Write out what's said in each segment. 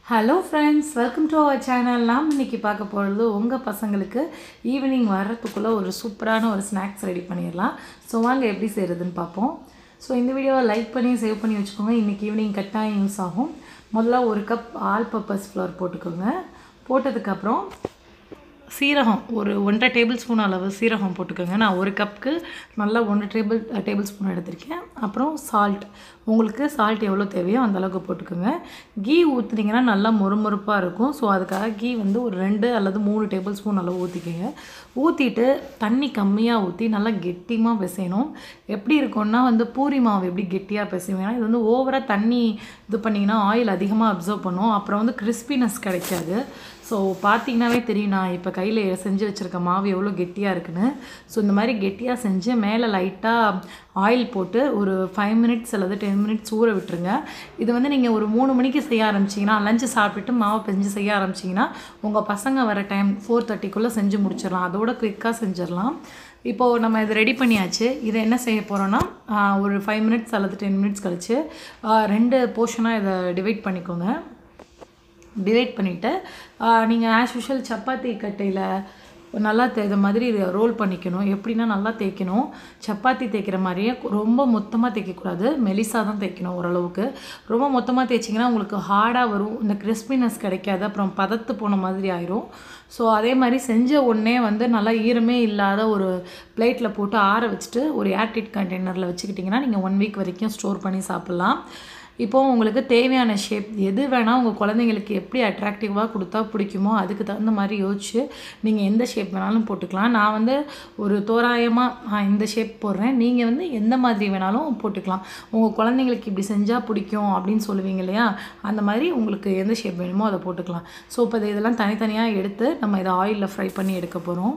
hello friends welcome to our channel நாம் இன்னைக்கு பார்க்க போகிறது உங்கள் பசங்களுக்கு ஈவினிங் வர்றதுக்குள்ளே ஒரு சூப்பரான ஒரு ஸ்நாக்ஸ் ரெடி பண்ணிடலாம் ஸோ வாங்க எப்படி செய்கிறதுன்னு பார்ப்போம் ஸோ இந்த வீடியோவை லைக் பண்ணி சேவ் பண்ணி வச்சுக்கோங்க இன்றைக்கி ஈவினிங் கட்டாயம் யூஸ் ஆகும் முதல்ல ஒரு கப் ஆல் பர்பஸ் ஃப்ளவர் போட்டுக்கோங்க போட்டதுக்கப்புறம் சீரகம் ஒரு ஒன்றரை டேபிள் ஸ்பூன் அளவு சீரகம் போட்டுக்கோங்க நான் ஒரு கப்புக்கு நல்லா ஒன்றரை டேபிள் டேபிள் ஸ்பூன் எடுத்திருக்கேன் அப்புறம் சால்ட் உங்களுக்கு சால்ட் எவ்வளோ தேவையோ அந்த அளவுக்கு போட்டுக்கோங்க கீ ஊற்றுனீங்கன்னா நல்லா மொறுமொறுப்பாக இருக்கும் ஸோ அதுக்காக கீ வந்து ஒரு ரெண்டு அல்லது மூணு டேபிள் ஸ்பூன் அளவு ஊற்றிக்கோங்க ஊற்றிட்டு தண்ணி கம்மியாக ஊற்றி நல்லா கெட்டியாக பிசையணும் எப்படி இருக்கும்னா வந்து பூரி மாவு எப்படி கெட்டியாக பிசைவேன்னா இது வந்து ஓவராக தண்ணி இது பண்ணிங்கன்னா ஆயில் அதிகமாக அப்சர்வ் பண்ணும் அப்புறம் வந்து கிறிஸ்பினஸ் கிடைக்காது ஸோ பார்த்தீங்கன்னாவே தெரியும் நான் இப்போ கையில் செஞ்சு வச்சுருக்க மாவு எவ்வளோ கெட்டியாக இருக்குன்னு ஸோ இந்த மாதிரி கெட்டியாக செஞ்சு மேலே லைட்டாக ஆயில் போட்டு ஒரு ஃபைவ் மினிட்ஸ் அல்லது டென் மினிட்ஸ் ஊற விட்டுருங்க இது வந்து நீங்கள் ஒரு மூணு மணிக்கு செய்ய ஆரம்பிச்சிங்கன்னா லஞ்சு சாப்பிட்டுட்டு மாவு பெஞ்சு செய்ய ஆரம்பிச்சிங்கன்னா உங்கள் பசங்க வர டைம் ஃபோர் தேர்ட்டிக்குள்ளே செஞ்சு முடிச்சிடலாம் அதோட குயிக்காக செஞ்சிடலாம் இப்போது நம்ம இதை ரெடி பண்ணியாச்சு இதை என்ன செய்ய போகிறோன்னா ஒரு ஃபைவ் மினிட்ஸ் அல்லது டென் மினிட்ஸ் கழிச்சு ஆஹ் ரெண்டு போர்ஷனாக இதை டிவைட் பண்ணிக்கோங்க டிவைட் பண்ணிவிட்டு நீங்கள் ஆஸ் யூஷுவல் சப்பாத்தி கட்டையில் நல்லா தே இது மாதிரி ரோல் பண்ணிக்கணும் எப்படின்னா நல்லா தேய்க்கணும் சப்பாத்தி தேய்க்கிற மாதிரியே ரொம்ப மொத்தமாக தேய்க்கக்கூடாது மெலிசாக தான் தேய்க்கணும் ஓரளவுக்கு ரொம்ப மொத்தமாக தேய்ச்சிங்கன்னா உங்களுக்கு ஹார்டாக வரும் இந்த கிறிஸ்பினஸ் கிடைக்காது அப்புறம் பதத்து போன மாதிரி ஆயிரும் ஸோ அதே மாதிரி செஞ்ச உடனே வந்து நல்லா ஈரமே இல்லாத ஒரு பிளேட்டில் போட்டு ஆற வச்சுட்டு ஒரு ஏர்டிட் கண்டெய்னரில் வச்சுக்கிட்டிங்கன்னா நீங்கள் ஒன் வீக் வரைக்கும் ஸ்டோர் பண்ணி சாப்பிட்லாம் இப்போது உங்களுக்கு தேவையான ஷேப் எது வேணால் உங்கள் குழந்தைங்களுக்கு எப்படி அட்ராக்டிவாக கொடுத்தா பிடிக்குமோ அதுக்கு தகுந்த மாதிரி யோசிச்சு நீங்கள் எந்த ஷேப் வேணாலும் போட்டுக்கலாம் நான் வந்து ஒரு தோராயமாக இந்த ஷேப் போடுறேன் நீங்கள் வந்து எந்த மாதிரி வேணாலும் போட்டுக்கலாம் உங்கள் குழந்தைங்களுக்கு இப்படி செஞ்சால் பிடிக்கும் அப்படின்னு சொல்லுவீங்க இல்லையா அந்த மாதிரி உங்களுக்கு எந்த ஷேப் வேணுமோ அதை போட்டுக்கலாம் ஸோ இப்போ இதெல்லாம் தனித்தனியாக எடுத்து நம்ம இதை ஆயிலில் ஃப்ரை பண்ணி எடுக்க போகிறோம்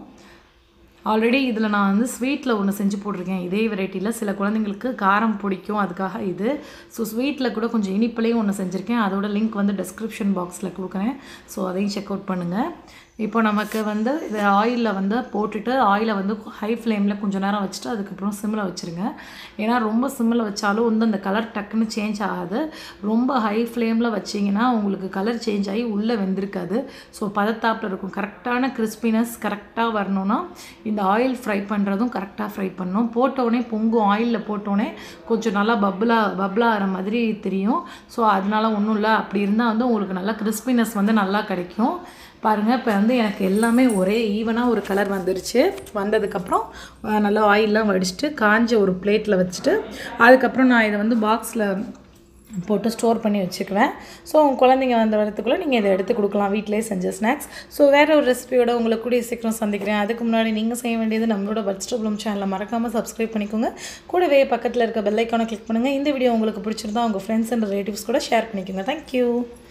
ஆல்ரெடி இதில் நான் வந்து ஸ்வீட்டில் ஒன்று செஞ்சு போட்டிருக்கேன் இதே வெரைட்டியில் சில குழந்தைங்களுக்கு காரம் பிடிக்கும் அதுக்காக இது ஸோ ஸ்வீட்டில் கூட கொஞ்சம் இனிப்புலேயும் ஒன்று செஞ்சுருக்கேன் அதோட லிங்க் வந்து டெஸ்கிரிப்ஷன் பாக்ஸில் கொடுக்குறேன் ஸோ அதையும் செக் அவுட் பண்ணுங்கள் இப்போ நமக்கு வந்து இதை ஆயிலில் வந்து போட்டுட்டு ஆயிலை வந்து ஹை ஃப்ளேமில் கொஞ்சம் நேரம் வச்சுட்டு அதுக்கப்புறம் சிம்மில் வச்சுருங்க ஏன்னா ரொம்ப சிம்மில் வச்சாலும் வந்து அந்த கலர் டக்குன்னு சேஞ்ச் ஆகாது ரொம்ப ஹை ஃப்ளேமில் வச்சிங்கன்னா உங்களுக்கு கலர் சேஞ்ச் ஆகி உள்ளே வெந்திருக்காது ஸோ பதத்தாப்பில் இருக்கும் கரெக்டான கிறிஸ்பினஸ் கரெக்டாக வரணும்னா இந்த ஆயில் ஃப்ரை பண்ணுறதும் கரெக்டாக ஃப்ரை பண்ணணும் போட்டோடனே பொங்கும் ஆயிலில் போட்டோடனே கொஞ்சம் நல்லா பப்புளாக பப்புளாகிற மாதிரி தெரியும் ஸோ அதனால ஒன்றும் இல்லை அப்படி இருந்தால் வந்து உங்களுக்கு நல்லா கிறிஸ்பினஸ் வந்து நல்லா கிடைக்கும் பாருங்கள் இப்போ வந்து எனக்கு எல்லாமே ஒரே ஈவனாக ஒரு கலர் வந்துருச்சு வந்ததுக்கப்புறம் அஹ், நல்லா ஆயிலெலாம் வடிச்சிட்டு காஞ்ச ஒரு பிளேட்டில் வச்சுட்டு அதுக்கப்புறம் நான் இதை வந்து பாக்ஸில் போட்டு ஸ்டோர் பண்ணி வச்சுக்குவேன் ஸோ உங்கள் குழந்தைங்க வந்த வரத்துக்குள்ளே நீங்கள் இதை எடுத்து கொடுக்கலாம் வீட்டிலே செஞ்ச ஸ்நாக்ஸ் ஸோ வேறு ஒரு ரெசிபியோட உங்களை கூடிய சீக்கிரம் சந்திக்கிறேன் அதுக்கு முன்னாடி நீங்கள் செய்ய வேண்டியது நம்மளோட பட்ஸ்டபுளம் சேனலை மறக்காமல் சப்ஸ்கிரைப் பண்ணிக்கோங்க கூடவே பக்கத்தில் இருக்க பெல் ஐக்கானை கிளிக் பண்ணுங்கள் இந்த வீடியோ உங்களுக்கு பிடிச்சிருந்தா உங்கள் ஃப்ரெண்ட்ஸ் அண்ட் ரிலேட்டிவ்ஸ் கூட ஷேர் பண்ணிக்கோங்க தேங்க்யூ